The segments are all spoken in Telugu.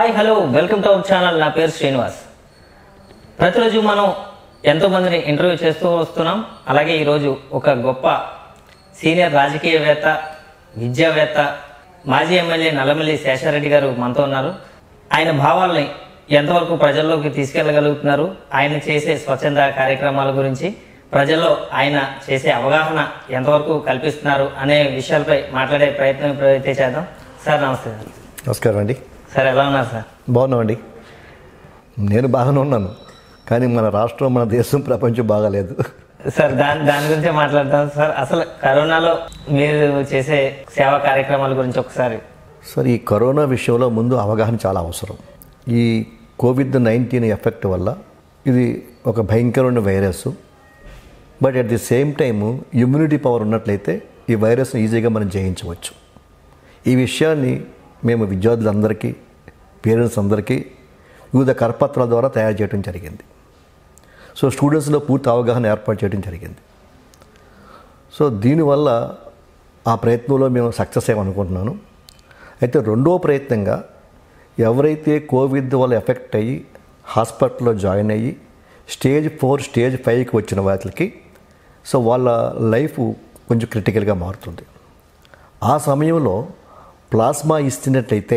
Hi hello welcome to our channel నా పేరు శ్రీనివాస్ ప్రతిరోజు మనం ఎంతో మందిని ఇంటర్వ్యూ చేస్తూ వస్తున్నాం అలాగే ఈరోజు ఒక గొప్ప సీనియర్ రాజకీయవేత్త విద్యావేత్త మాజీ ఎమ్మెల్యే నల్లమల్లి శేషారెడ్డి గారు మనతో ఉన్నారు ఆయన భావాల్ని ఎంతవరకు ప్రజల్లోకి తీసుకెళ్ళగలుగుతున్నారు ఆయన చేసే స్వచ్ఛంద కార్యక్రమాల గురించి ప్రజల్లో ఆయన చేసే అవగాహన ఎంతవరకు కల్పిస్తున్నారు అనే విషయాలపై మాట్లాడే ప్రయత్నం ఇప్పుడైతే చేద్దాం సార్ నమస్తే సార్ నమస్కారం అండి సార్ ఎలా ఉన్నారు సార్ బాగున్నామండి నేను బాగానే ఉన్నాను కానీ మన రాష్ట్రం మన దేశం ప్రపంచం బాగాలేదు సార్ దాని దాని గురించే మాట్లాడతాం సార్ అసలు కరోనాలో మీరు చేసే సేవా కార్యక్రమాల గురించి ఒకసారి సార్ ఈ కరోనా విషయంలో ముందు అవగాహన చాలా అవసరం ఈ కోవిడ్ నైన్టీన్ ఎఫెక్ట్ వల్ల ఇది ఒక భయంకరమైన virus but at the same time immunity power ఉన్నట్లయితే ఈ వైరస్ని ఈజీగా మనం జయించవచ్చు ఈ విషయాన్ని మేము విద్యార్థులందరికీ పేరెంట్స్ అందరికీ వివిధ కరపత్రాల ద్వారా తయారు చేయడం జరిగింది సో స్టూడెంట్స్లో పూర్తి అవగాహన ఏర్పాటు చేయడం జరిగింది సో దీనివల్ల ఆ ప్రయత్నంలో మేము సక్సెస్ అయ్యామనుకుంటున్నాను అయితే రెండో ప్రయత్నంగా ఎవరైతే కోవిడ్ వల్ల ఎఫెక్ట్ అయ్యి హాస్పిటల్లో జాయిన్ అయ్యి స్టేజ్ ఫోర్ స్టేజ్ ఫైవ్కి వచ్చిన వాటికి సో వాళ్ళ లైఫ్ కొంచెం క్రిటికల్గా మారుతుంది ఆ సమయంలో ప్లాస్మా ఇస్తున్నట్లయితే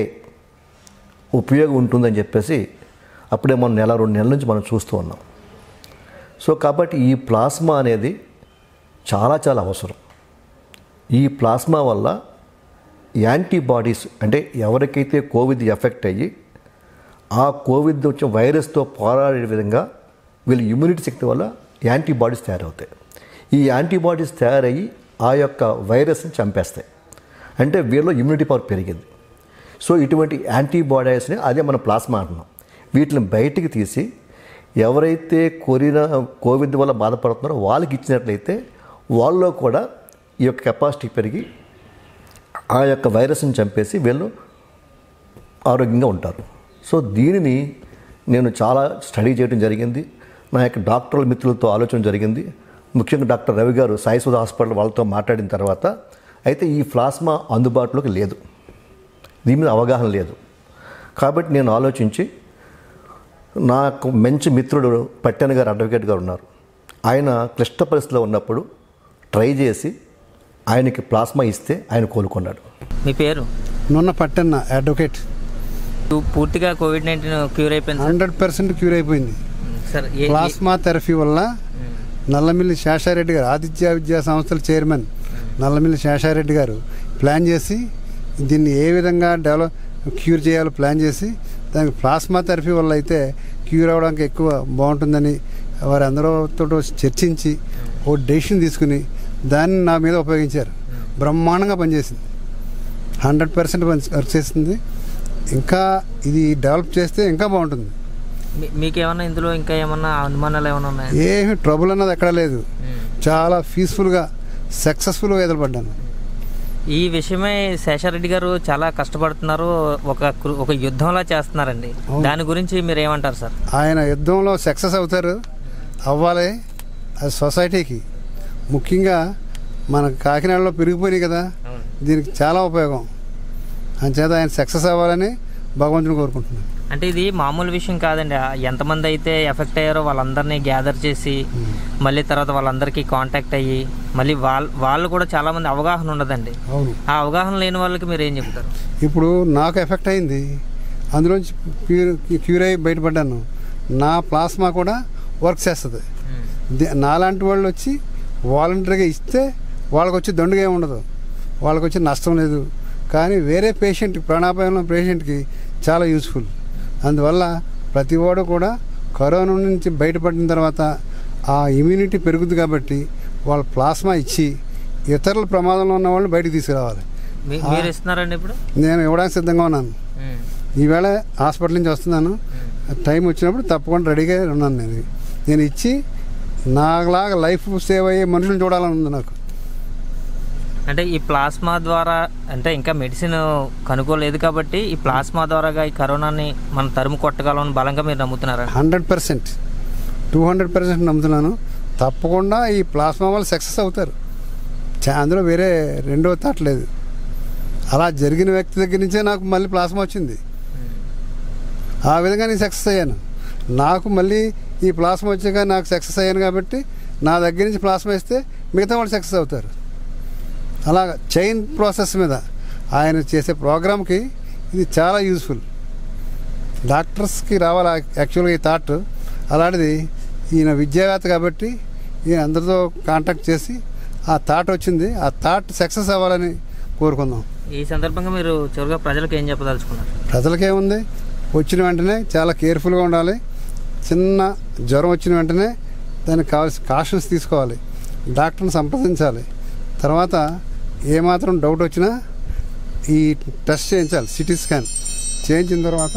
ఉపయోగం ఉంటుందని చెప్పేసి అప్పుడే మనం నెల రెండు నెలల నుంచి మనం చూస్తూ ఉన్నాం సో కాబట్టి ఈ ప్లాస్మా అనేది చాలా చాలా అవసరం ఈ ప్లాస్మా వల్ల యాంటీబాడీస్ అంటే ఎవరికైతే కోవిడ్ ఎఫెక్ట్ అయ్యి ఆ కోవిడ్ వచ్చిన వైరస్తో పోరాడే విధంగా వీళ్ళ ఇమ్యూనిటీ శక్తి వల్ల యాంటీబాడీస్ తయారవుతాయి ఈ యాంటీబాడీస్ తయారయ్యి ఆ యొక్క వైరస్ని చంపేస్తాయి అంటే వీళ్ళలో ఇమ్యూనిటీ పవర్ పెరిగింది సో ఇటువంటి యాంటీబాడీస్ని అదే మనం ప్లాస్మా అంటున్నాం వీటిని బయటికి తీసి ఎవరైతే కొరినా కోవిడ్ వల్ల బాధపడుతున్నారో వాళ్ళకి ఇచ్చినట్లయితే వాళ్ళలో కూడా ఈ యొక్క కెపాసిటీ పెరిగి ఆ యొక్క వైరస్ని చంపేసి వీళ్ళు ఆరోగ్యంగా ఉంటారు సో దీనిని నేను చాలా స్టడీ చేయడం జరిగింది నా యొక్క డాక్టర్ల మిత్రులతో ఆలోచన జరిగింది ముఖ్యంగా డాక్టర్ రవి గారు సాయిసుధ హాస్పిటల్ వాళ్ళతో మాట్లాడిన తర్వాత అయితే ఈ ప్లాస్మా అందుబాటులోకి లేదు దీని మీద అవగాహన లేదు కాబట్టి నేను ఆలోచించి నాకు మంచి మిత్రుడు పట్టెన గారు అడ్వకేట్ గారు ఉన్నారు ఆయన క్లిష్ట పరిస్థితిలో ఉన్నప్పుడు ట్రై చేసి ఆయనకి ప్లాస్మా ఇస్తే ఆయన కోలుకున్నాడు మీ పేరు నున్న పట్టన్న అడ్వకేట్ పూర్తిగా కోవిడ్ నైన్టీన్ క్యూర్ అయిపోయింది హండ్రెడ్ పర్సెంట్ క్యూర్ అయిపోయింది సార్ ఏ- ఏ- ప్లాస్మా థెరపీ వల్ల నల్లమిల్లి శేషారెడ్డి గారు ఆదిత్య విద్యా సంస్థల చైర్మన్ నల్లమిల్లి శేషారెడ్డి గారు ప్లాన్ చేసి దీన్ని ఏ విధంగా డెవలప్ క్యూర్ చేయాలో ప్లాన్ చేసి దానికి ప్లాస్మా థెరపీ వల్ల అయితే క్యూర్ అవ్వడానికి ఎక్కువ బాగుంటుందని వారు అందరితో చర్చించి ఓ డెసిషన్ తీసుకుని దాన్ని నా మీద ఉపయోగించారు బ్రహ్మాండంగా పనిచేసింది హండ్రెడ్ పర్సెంట్ వర్క్ చేస్తుంది ఇంకా ఇది డెవలప్ చేస్తే ఇంకా బాగుంటుంది మీ- మీకేమన్నా ఇందులో ఇంకా ఏమన్నా అనుమానాలు ఏమైనా ఉన్నాయా ఏమి ట్రబుల్ అన్నది ఎక్కడ లేదు చాలా పీస్ఫుల్గా సక్సెస్ఫుల్గా ఎదురుపడ్డాను ఈ విషయమై శేషారెడ్డి గారు చాలా కష్టపడుతున్నారు ఒక కృ- ఒక యుద్ధంలా చేస్తున్నారండి దాని గురించి మీరు ఏమంటారు సార్ ఆయన యుద్ధంలో సక్సెస్ అవుతారు అవ్వాలి అది సొసైటీకి ముఖ్యంగా మన కాకినాడలో పెరిగిపోయినాయి కదా దీనికి చాలా ఉపయోగం అంచేత ఆయన సక్సెస్ అవ్వాలని భగవంతుని కోరుకుంటున్నాను అంటే ఇది మామూలు విషయం కాదండి ఆ ఎంతమంది అయితే ఎఫెక్ట్ అయ్యారో వాళ్ళందరినీ గ్యాదర్ చేసి మళ్ళీ తర్వాత వాళ్ళందరికీ కాంటాక్ట్ అయ్యి మళ్ళీ వాళ్ళ వాళ్ళు కూడా చాలా మంది అవగాహన ఉండదండి అవును ఆ అవగాహన లేని వాళ్ళకి మీరు ఏం చెప్తారు ఇప్పుడు నాకు ఎఫెక్ట్ అయింది అందులోంచి క్యూర్ క్యూర్ అయ్యి బయటపడ్డాను నా ప్లాస్మా కూడా వర్క్ చేస్తుంది ది- నాలాంటి వాళ్ళు వచ్చి వాలంటరీగా ఇస్తే వాళ్ళకి వచ్చి దండుగా ఏమి ఉండదు వాళ్ళకి వచ్చి నష్టం లేదు కానీ వేరే పేషెంట్ ప్రాణాపాయంలో పేషెంట్కి చాలా యూస్ఫుల్ అందువల్ల ప్రతి వాడు కూడా కరోనా నుంచి బయటపడిన తర్వాత ఆ ఇమ్యూనిటీ పెరుగుతుంది కాబట్టి వాళ్ళ ప్లాస్మా ఇచ్చి ఇతరుల ప్రమాదంలో ఉన్న వాళ్ళని బయటకు తీసుకురావాలి మీ- మీరు ఇస్తున్నారండి ఇప్పుడు నేను ఇవ్వడానికి సిద్ధంగా ఉన్నాను ఉమ్. ఈవేళ హాస్పిటల్ నుంచి వస్తున్నాను టైం వచ్చినప్పుడు తప్పకుండా రెడీగా ఉన్నాను నేను నేను ఇచ్చి నాలాగా లైఫ్ సేవ్ అయ్యే మనుషులను చూడాలని ఉంది నాకు అంటే ఈ ప్లాస్మా ద్వారా అంటే ఇంకా మెడిసిన్ కనుక్కోలేదు కాబట్టి ఈ ప్లాస్మా ద్వారాగా ఈ కరోనాని మనం తరుము కొట్టగలం బలంగా మీరు నమ్ముతున్నారా hundred percent two hundred percent నమ్ముతున్నాను తప్పకుండా ఈ ప్లాస్మా వాళ్ళు సక్సెస్ అవుతారు చా- అందులో వేరే రెండో థాట్ లేదు అలా జరిగిన వ్యక్తి దగ్గర నుంచే నాకు మళ్ళీ ప్లాస్మా వచ్చింది ఆ విధంగా నేను సక్సెస్ అయ్యాను నాకు మళ్ళీ ఈ ప్లాస్మా వచ్చాక నాకు సక్సెస్ అయ్యాను కాబట్టి నా దగ్గర నుంచి ప్లాస్మా ఇస్తే మిగతా వాళ్ళు సక్సెస్ అవుతారు అలాగ చైన్ ప్రాసెస్ మీద ఆయన చేసే ప్రోగ్రామ్కి ఇది చాలా యూజ్ఫుల్ డాక్టర్స్కి రావాలి యాక్చువల్గా ఈ థాట్ అలాంటిది ఈయన విద్యావేత్త కాబట్టి ఈయన అందరితో కాంటాక్ట్ చేసి ఆ థాట్ వచ్చింది ఆ థాట్ సక్సెస్ అవ్వాలని కోరుకుందాం ఈ సందర్భంగా మీరు చివరిగా ప్రజలకు ఏం చెప్పదలుచుకున్నారు ప్రజలకేముంది వచ్చిన వెంటనే చాలా కేర్ఫుల్గా ఉండాలి చిన్న జ్వరం వచ్చిన వెంటనే దానికి కావాల్సిన కాషన్స్ తీసుకోవాలి డాక్టర్ని సంప్రదించాలి తర్వాత ఏమాత్రం డౌట్ వచ్చినా ఈ టెస్ట్ చేయించాలి సిటీ స్కాన్ చేయించిన తర్వాత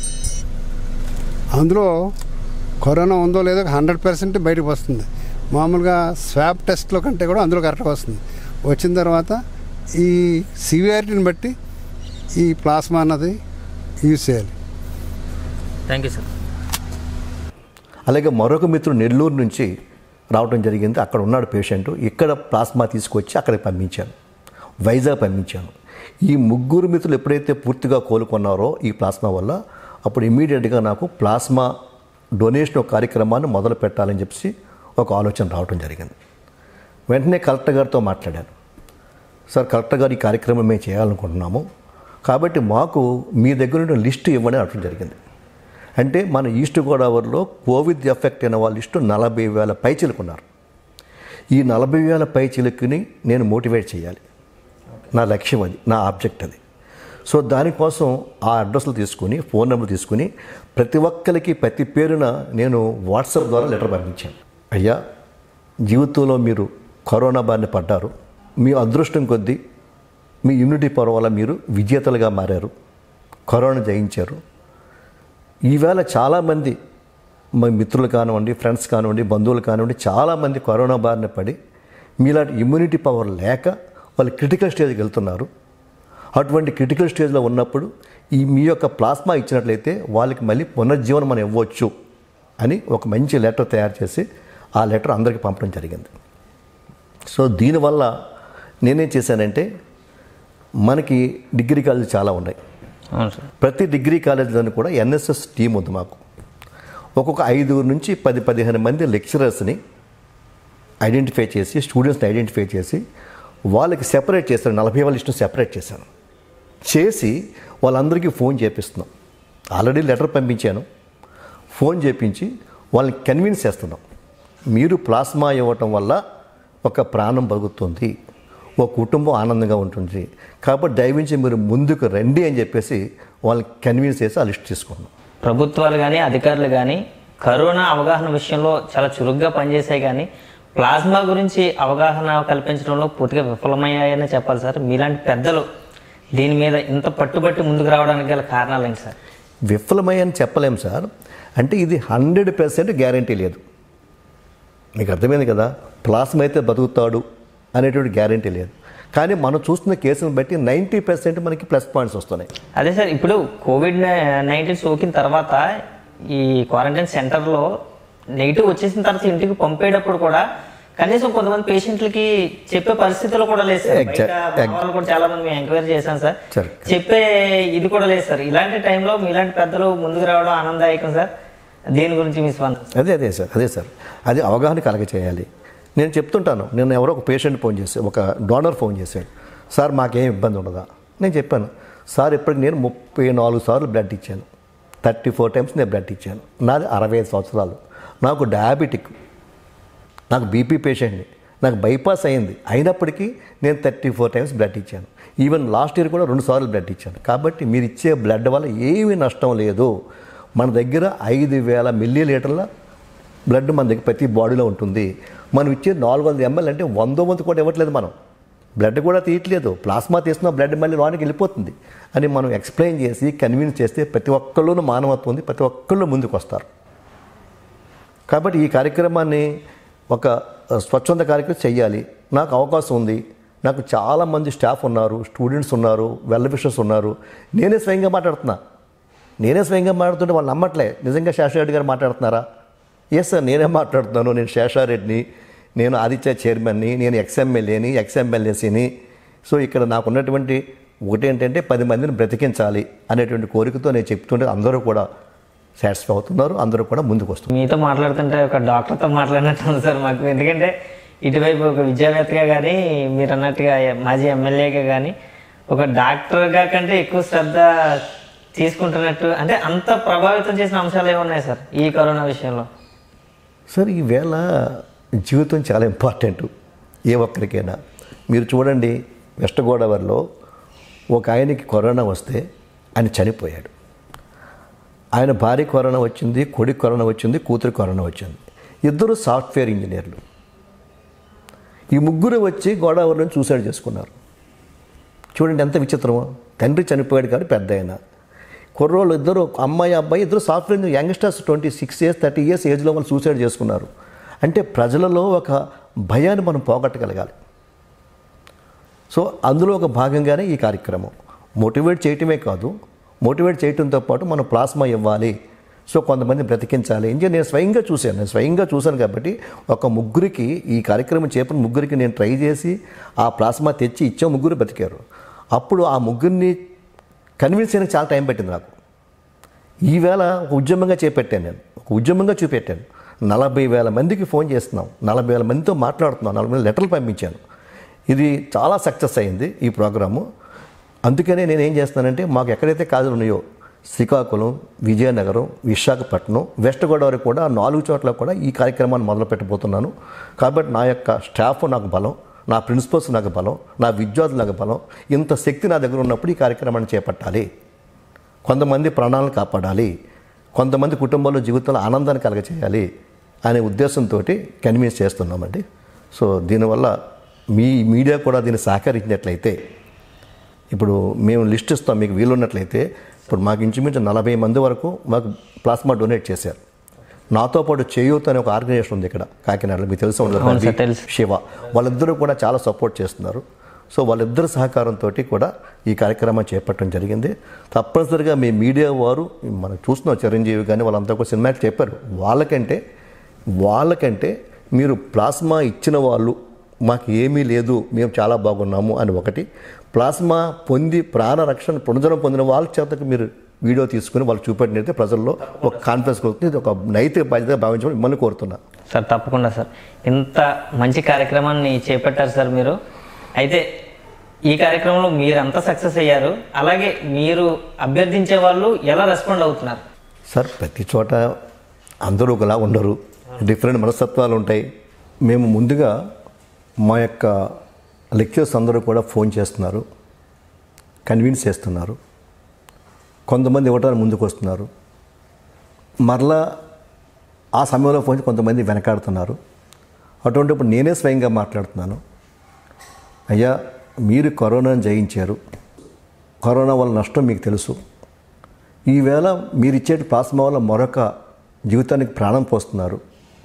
అందులో కరోనా ఉందో లేదో హండ్రెడ్ పర్సెంట్ బయటకు వస్తుంది మామూలుగా స్వాబ్ టెస్ట్లో కంటే కూడా అందులో కరెక్ట్గా వస్తుంది వచ్చిన తర్వాత ఈ సివియారిటీని బట్టి ఈ ప్లాస్మా అన్నది యూజ్ చేయాలి థ్యాంక్ యూ సార్ అలాగే మరొక మిత్రుడు నెల్లూరు నుంచి రావడం జరిగింది అక్కడ ఉన్నాడు పేషెంట్ ఇక్కడ ప్లాస్మా తీసుకొచ్చి అక్కడికి పంపించాను వైజాగ్ పంపించాను ఈ ముగ్గురు మిత్రులు ఎప్పుడైతే పూర్తిగా కోలుకున్నారో ఈ ప్లాస్మా వల్ల అప్పుడు ఇమీడియట్గా నాకు ప్లాస్మా డొనేషన్ ఒక కార్యక్రమాన్ని మొదలు పెట్టాలని చెప్పి ఒక ఆలోచన రావడం జరిగింది వెంటనే కలెక్టర్ గారితో మాట్లాడాను సార్ కలెక్టర్ గారు ఈ కార్యక్రమం మేము చేయాలనుకుంటున్నాము కాబట్టి మాకు మీ దగ్గర నుండి లిస్టు ఇవ్వని అడగడం జరిగింది అంటే మన ఈస్ట్ గోదావరిలో కోవిడ్ ఎఫెక్ట్ అయిన వాళ్ళ లిస్టు నలభై వేల పైచిలుకున్నారు ఈ నలభై వేల పైచిలుకుని నేను మోటివేట్ చేయాలి నా లక్ష్యం అది నా ఆబ్జెక్ట్ అది సో దానికోసం ఆ అడ్రస్లు తీసుకుని ఫోన్ నెంబర్ తీసుకుని ప్రతి ఒక్కరికి ప్రతి పేరున నేను వాట్సాప్ ద్వారా లెటర్ పంపించాను అయ్యా జీవితంలో మీరు కరోనా బారిన పడ్డారు మీ అదృష్టం కొద్దీ మీ ఇమ్యూనిటీ పవర్ వల్ల మీరు విజేతలుగా మారారు కరోనా జయించారు ఈవేళ చాలామంది మా మిత్రులు కానివ్వండి ఫ్రెండ్స్ కానివ్వండి బంధువులు కానివ్వండి చాలామంది కరోనా బారిన పడి మీలాంటి ఇమ్యూనిటీ పవర్ లేక వాళ్ళు క్రిటికల్ స్టేజ్కి వెళ్తున్నారు అటువంటి క్రిటికల్ స్టేజ్లో ఉన్నప్పుడు ఈ మీ యొక్క ప్లాస్మా ఇచ్చినట్లయితే వాళ్ళకి మళ్ళీ పునర్జీవనం మనం ఇవ్వచ్చు అని ఒక మంచి లెటర్ తయారు చేసి ఆ లెటర్ అందరికీ పంపడం జరిగింది సో దీనివల్ల నేనేం చేశానంటే మనకి డిగ్రీ కాలేజీలు చాలా ఉన్నాయి అవును సార్ ప్రతి డిగ్రీ కాలేజీలోనూ కూడా ఎన్ఎస్ఎస్ టీం ఉంది మాకు ఒక్కొక్క ఐదుగురు నుంచి పది పదిహేను మంది లెక్చరర్స్ని ఐడెంటిఫై చేసి స్టూడెంట్స్ని ఐడెంటిఫై చేసి వాళ్ళకి సెపరేట్ చేశాను నలభై వాళ్ళ ఇష్టం సెపరేట్ చేశాను చేసి వాళ్ళందరికీ ఫోన్ చేపిస్తున్నాం ఆల్రెడీ లెటర్ పంపించాను ఫోన్ చేపించి వాళ్ళని కన్విన్స్ చేస్తున్నాం మీరు ప్లాస్మా ఇవ్వటం వల్ల ఒక ప్రాణం బతుకుతుంది ఒక కుటుంబం ఆనందంగా ఉంటుంది కాబట్టి దయవించి మీరు ముందుకు రండి అని చెప్పేసి వాళ్ళని కన్విన్స్ చేసి ఆ లిస్ట్ తీసుకున్నాం ప్రభుత్వాలు కానీ అధికారులు కానీ కరోనా అవగాహన విషయంలో చాలా చురుగ్గా పనిచేసాయి కానీ ప్లాస్మా గురించి అవగాహన కల్పించడంలో పూర్తిగా విఫలమయ్యాయని చెప్పాలి సార్ మీలాంటి పెద్దలు దీని మీద ఇంత పట్టుబట్టి ముందుకు రావడానికి గల కారణాలు ఏంటి సార్ విఫలమయ్యని చెప్పలేం సార్ అంటే ఇది హండ్రెడ్ పర్సెంట్ గ్యారంటీ లేదు మీకు అర్థమైంది కదా ప్లాస్మా అయితే బతుకుతాడు అనేటువంటి గ్యారంటీ లేదు కానీ మనం చూస్తున్న కేసులను బట్టి నైంటీ పర్సెంట్ మనకి ప్లస్ పాయింట్స్ వస్తున్నాయి అదే సార్ ఇప్పుడు కోవిడ్ నైన్టీన్ సోకిన తర్వాత ఈ క్వారంటైన్ సెంటర్లో నెగిటివ్ వచ్చేసిన తర్వాత ఇంటికి పంపేటప్పుడు కూడా కనీసం కొంతమంది పేషెంట్లకి చెప్పే పరిస్థితులు కూడా లేదు సార్ Exact- బయట మా వాళ్ళు కూడా చాలా మంది మేము ఎంక్వైరీ చేశాం సార్ సరే. చెప్పే ఇది కూడా లేదు సార్ ఇలాంటి టైంలో మీలాంటి పెద్దలు ముందుకు రావడం ఆనందదాయకం సార్ దీని గురించి మీ స్పందన అదే అదే సార్ అదే సార్ అది అవగాహన కలగ చేయాలి నేను చెప్తుంటాను నేను ఎవరో ఒక పేషెంట్ ఫోన్ చేసి ఒక డోనర్ ఫోన్ చేశాడు సార్ మాకేం ఇబ్బంది ఉండదా నేను చెప్పాను సార్ ఇప్పటికి నేను ముప్పై నాలుగు సార్లు బ్లడ్ ఇచ్చాను థర్టీ ఫోర్ టైమ్స్ నేను బ్లడ్ ఇచ్చాను నాది అరవై ఐదు సంవత్సరాలు నాకు డయాబెటిక్ నాకు బీపీ పేషెంట్ని నాకు బైపాస్ అయింది అయినప్పటికీ నేను థర్టీ ఫోర్ టైమ్స్ బ్లడ్ ఇచ్చాను ఈవెన్ లాస్ట్ ఇయర్ కూడా రెండు సార్లు బ్లడ్ ఇచ్చాను కాబట్టి మీరు ఇచ్చే బ్లడ్ వల్ల ఏమీ నష్టం లేదు మన దగ్గర ఐదు వేల మిల్లీ లీటర్ల బ్లడ్ మన దగ్గర ప్రతి బాడీలో ఉంటుంది మనం ఇచ్చే నాలుగు వందల ఎంఎల్ అంటే వందో వంతు కూడా ఇవ్వట్లేదు మనం బ్లడ్ కూడా తీయట్లేదు ప్లాస్మా తీసిన బ్లడ్ మళ్ళీ లోనికి వెళ్ళిపోతుంది అని మనం ఎక్స్ప్లెయిన్ చేసి కన్విన్స్ చేస్తే ప్రతి ఒక్కళ్ళలోనూ మానవత్వం ఉంది ప్రతి ఒక్కళ్ళు ముందుకు వస్తారు కాబట్టి ఈ కార్యక్రమాన్ని ఒక స్వచ్ఛంద కార్యక్రమం చెయ్యాలి నాకు అవకాశం ఉంది నాకు చాలామంది స్టాఫ్ ఉన్నారు స్టూడెంట్స్ ఉన్నారు వెల్ విషర్స్ ఉన్నారు నేనే స్వయంగా మాట్లాడుతున్నా నేనే స్వయంగా మాట్లాడుతుంటే వాళ్ళు నమ్మట్లే నిజంగా శేషారెడ్డి గారు మాట్లాడుతున్నారా ఎస్ సార్ నేనే మాట్లాడుతున్నాను నేను శేషారెడ్డిని నేను ఆదిత్య చైర్మన్ని నేను ఎక్స్ఎమ్మెల్యేని ఎక్స్ఎమ్మెల్యేసీని సో ఇక్కడ నాకు ఉన్నటువంటి ఒకటి ఏంటంటే పది మందిని బ్రతికించాలి అనేటువంటి కోరికతో నేను చెప్తుంటే అందరూ కూడా సాటిస్ఫై అవుతున్నారు అందరూ కూడా ముందుకు వస్తున్నారు మీతో మాట్లాడుతుంటే ఒక డాక్టర్తో మాట్లాడినట్టు ఉంది సార్ మాకు ఎందుకంటే ఇటువైపు ఒక విద్యావేత్తగా కానీ మీరు అన్నట్టుగా మాజీ ఎమ్మెల్యేగా కానీ ఒక డాక్టర్గా కంటే ఎక్కువ శ్రద్ధ తీసుకుంటున్నట్టు అంటే అంత ప్రభావితం చేసిన అంశాలు ఏమున్నాయి సార్ ఈ కరోనా విషయంలో సార్ ఈవేళ జీవితం చాలా ఇంపార్టెంట్ ఏ ఒక్కరికైనా మీరు చూడండి వెస్ట్ గోదావరిలో ఒక ఆయనకి కరోనా వస్తే ఆయన చనిపోయాడు ఆయన భార్య కరోనా వచ్చింది కొడుకు కరోనా వచ్చింది కూతురు కరోనా వచ్చింది ఇద్దరు సాఫ్ట్వేర్ ఇంజనీర్లు ఈ ముగ్గురు వచ్చి గోదావరిలో సూసైడ్ చేసుకున్నారు చూడండి ఎంత విచిత్రమో తండ్రి చనిపోయాడు కానీ పెద్ద ఆయన కుర్రోళ్ళు ఇద్దరు అమ్మాయి అబ్బాయి ఇద్దరు software engineer youngsters twenty six years thirty years ఏజ్లో వాళ్ళు సూసైడ్ చేసుకున్నారు అంటే ప్రజలలో ఒక భయాన్ని మనం పోగొట్టగలగాలి సో అందులో ఒక భాగంగానే ఈ కార్యక్రమం మోటివేట్ చేయటమే కాదు మోటివేట్ చేయటంతో పాటు మనం ప్లాస్మా ఇవ్వాలి సో కొంతమంది బ్రతికించాలి ఇంకా నేను స్వయంగా చూశాను నేను స్వయంగా చూశాను కాబట్టి ఒక ముగ్గురికి ఈ కార్యక్రమం చేపట్టిన ముగ్గురికి నేను ట్రై చేసి ఆ ప్లాస్మా తెచ్చి ఇచ్చే ముగ్గురు బ్రతికారు అప్పుడు ఆ ముగ్గురిని కన్విన్స్ చేయడానికి చాలా టైం పట్టింది నాకు ఈవేళ ఒక ఉద్యమంగా చేపట్టాను నేను ఒక ఉద్యమంగా చూపెట్టాను నలభై వేల మందికి ఫోన్ చేస్తున్నాం నలభై వేల మందితో మాట్లాడుతున్నాం నలభై వేల లెటర్లు పంపించాను ఇది చాలా సక్సెస్ అయింది ఈ ప్రోగ్రాము అందుకనే నేను ఏం చేస్తున్నానంటే మాకు ఎక్కడైతే కాజులు ఉన్నాయో శ్రీకాకుళం విజయనగరం విశాఖపట్నం వెస్ట్ గోదావరి కూడా ఆ నాలుగు చోట్ల కూడా ఈ కార్యక్రమాన్ని మొదలు పెట్టబోతున్నాను కాబట్టి నా యొక్క స్టాఫ్ నాకు బలం నా ప్రిన్సిపల్స్ నాకు బలం నా విద్యార్థులు నాకు బలం ఇంత శక్తి నా దగ్గర ఉన్నప్పుడు ఈ కార్యక్రమాన్ని చేపట్టాలి కొంతమంది ప్రాణాలను కాపాడాలి కొంతమంది కుటుంబాల్లో జీవితంలో ఆనందాన్ని కలగచేయాలి అనే ఉద్దేశంతో కన్విన్స్ చేస్తున్నామండి సో దీనివల్ల మీ మీడియా కూడా దీన్ని సహకరించినట్లయితే ఇప్పుడు మేము లిస్ట్ ఇస్తాం మీకు వీలున్నట్లయితే ఇప్పుడు మాకు ఇంచుమించు నలభై మంది వరకు మాకు ప్లాస్మా డొనేట్ చేశారు నాతో పాటు చేయూత్ అనే ఒక ఆర్గనైజేషన్ ఉంది ఇక్కడ కాకినాడలో మీకు తెలిసి అవును ఉండదు సార్, తెలుసు. శివ వాళ్ళిద్దరూ కూడా చాలా సపోర్ట్ చేస్తున్నారు సో వాళ్ళిద్దరి సహకారంతో కూడా ఈ కార్యక్రమం చేపట్టడం జరిగింది తప్పనిసరిగా మీ మీడియా వారు మనం చూస్తున్నాం చిరంజీవి కానీ వాళ్ళంతా కూడా సినిమాకి చెప్పారు వాళ్ళకంటే వాళ్ళకంటే మీరు ప్లాస్మా ఇచ్చిన వాళ్ళు మాకు ఏమీ లేదు మేము చాలా బాగున్నాము అని ఒకటి ప్లాస్మా పొంది ప్రాణ రక్షణ పునర్జనం పొందిన వాళ్ళ చేతకు మీరు వీడియో తీసుకుని వాళ్ళు చూపెట్టినైతే ప్రజల్లో ఒక కాన్ఫిడెన్స్ కలుగుతుంది ఇది ఒక నైతిక బాధ్యతగా భావించమని మిమ్మల్ని కోరుతున్నా సార్ తప్పకుండా సార్ ఇంత మంచి కార్యక్రమాన్ని చేపట్టారు సార్ మీరు అయితే ఈ కార్యక్రమంలో మీరు అంత సక్సెస్ అయ్యారు అలాగే మీరు అభ్యర్థించే వాళ్ళు ఎలా రెస్పాండ్ అవుతున్నారు సార్ ప్రతి చోట అందరూ ఒకలా ఉండరు డిఫరెంట్ మనస్తత్వాలు ఉంటాయి మేము ముందుగా మా యొక్క లెక్చర్స్ అందరూ కూడా ఫోన్ చేస్తున్నారు కన్విన్స్ చేస్తున్నారు కొంతమంది ఇవ్వడానికి ముందుకు వస్తున్నారు మరలా ఆ సమయంలో ఫోన్ చేసి కొంతమంది వెనకాడుతున్నారు అటువంటిప్పుడు నేనే స్వయంగా మాట్లాడుతున్నాను అయ్యా మీరు కరోనాను జయించారు కరోనా వల్ల నష్టం మీకు తెలుసు ఈవేళ మీరు ఇచ్చే ప్లాస్మా వల్ల మరొక జీవితానికి ప్రాణం పోస్తున్నారు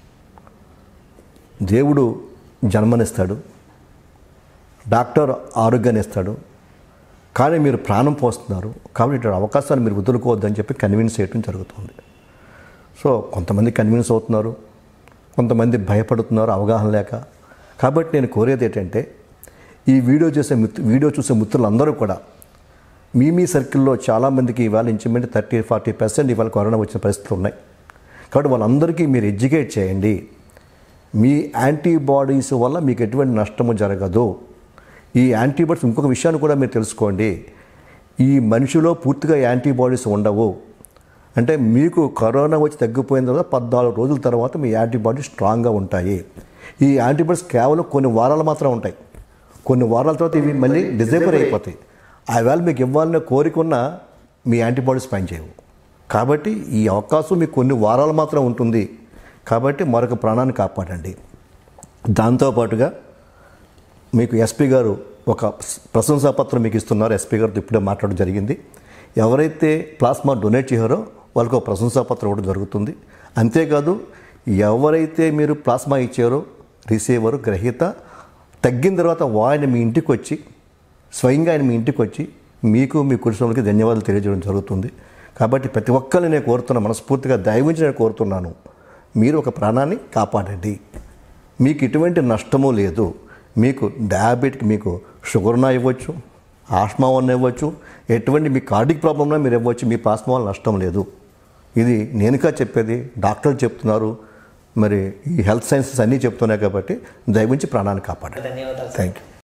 దేవుడు జన్మనిస్తాడు డాక్టర్ ఆరోగ్యాన్ని ఇస్తాడు కానీ మీరు ప్రాణం పోస్తున్నారు కాబట్టి ఇటువంటి అవకాశాన్ని మీరు వదులుకోవద్దని చెప్పి కన్విన్స్ చేయడం జరుగుతుంది సో కొంతమంది కన్విన్స్ అవుతున్నారు కొంతమంది భయపడుతున్నారు అవగాహన లేక కాబట్టి నేను కోరేది ఏంటంటే ఈ వీడియో చేసే మిత్రు వీడియో చూసే మిత్రులందరూ కూడా మీ మీ సర్కిల్లో చాలామందికి ఇవాళ ఇంచుమించు థర్టీ ఫార్టీ పర్సెంట్ ఇవాళ కరోనా వచ్చిన పరిస్థితులు ఉన్నాయి కాబట్టి వాళ్ళందరికీ మీరు ఎడ్యుకేట్ చేయండి మీ యాంటీబాడీస్ వల్ల మీకు ఎటువంటి నష్టము జరగదు ఈ యాంటీబాడీస్ ఇంకొక విషయాన్ని కూడా మీరు తెలుసుకోండి ఈ మనిషిలో పూర్తిగా యాంటీబాడీస్ ఉండవు అంటే మీకు కరోనా వచ్చి తగ్గిపోయిన తర్వాత పద్నాలుగు రోజుల తర్వాత మీ యాంటీబాడీస్ స్ట్రాంగ్గా ఉంటాయి ఈ యాంటీబాడీస్ కేవలం కొన్ని వారాలు మాత్రం ఉంటాయి కొన్ని వారాల తర్వాత ఇవి మళ్ళీ డిజేబర్ అయిపోతాయి ఆవేళ మీకు ఇవ్వాలనే కోరిక ఉన్న మీ యాంటీబాడీస్ పనిచేయవు కాబట్టి ఈ అవకాశం మీకు కొన్ని వారాలు మాత్రం ఉంటుంది కాబట్టి మరొక ప్రాణాన్ని కాపాడండి దాంతోపాటుగా మీకు ఎస్పీ గారు ఒక ప్రశంసాపత్రం మీకు ఇస్తున్నారు ఎస్పీ గారితో ఇప్పుడే మాట్లాడడం జరిగింది ఎవరైతే ప్లాస్మా డొనేట్ చేశారో వాళ్ళకి ఒక ప్రశంసాపత్రం ఇవ్వడం జరుగుతుంది అంతేకాదు ఎవరైతే మీరు ప్లాస్మా ఇచ్చారో రిసీవర్ గ్రహీత తగ్గిన తర్వాత ఆయన మీ ఇంటికి వచ్చి స్వయంగా ఆయన మీ ఇంటికి వచ్చి మీకు మీ కుటుంబానికి ధన్యవాదాలు తెలియజేయడం జరుగుతుంది కాబట్టి ప్రతి ఒక్కరిని నేను కోరుతున్నా మనస్ఫూర్తిగా దయవించి నేను కోరుతున్నాను మీరు ఒక ప్రాణాన్ని కాపాడండి మీకు ఎటువంటి నష్టము లేదు మీకు డయాబెటిక్ మీకు షుగర్ ఉన్నా ఇవ్వచ్చు ఆస్మా ఉన్న ఇవ్వచ్చు ఎటువంటి మీ కార్డిక్ ప్రాబ్లం ఉన్నా మీరు ఇవ్వచ్చు మీ ప్లాస్మా వల్ల నష్టం లేదు ఇది నేనుగా చెప్పేది డాక్టర్లు చెప్తున్నారు మరి ఈ హెల్త్ సైన్సెస్ అన్నీ చెప్తున్నాయి కాబట్టి దయవుంచి ప్రాణాన్ని కాపాడండి ధన్యవాదాలు థ్యాంక్ యూ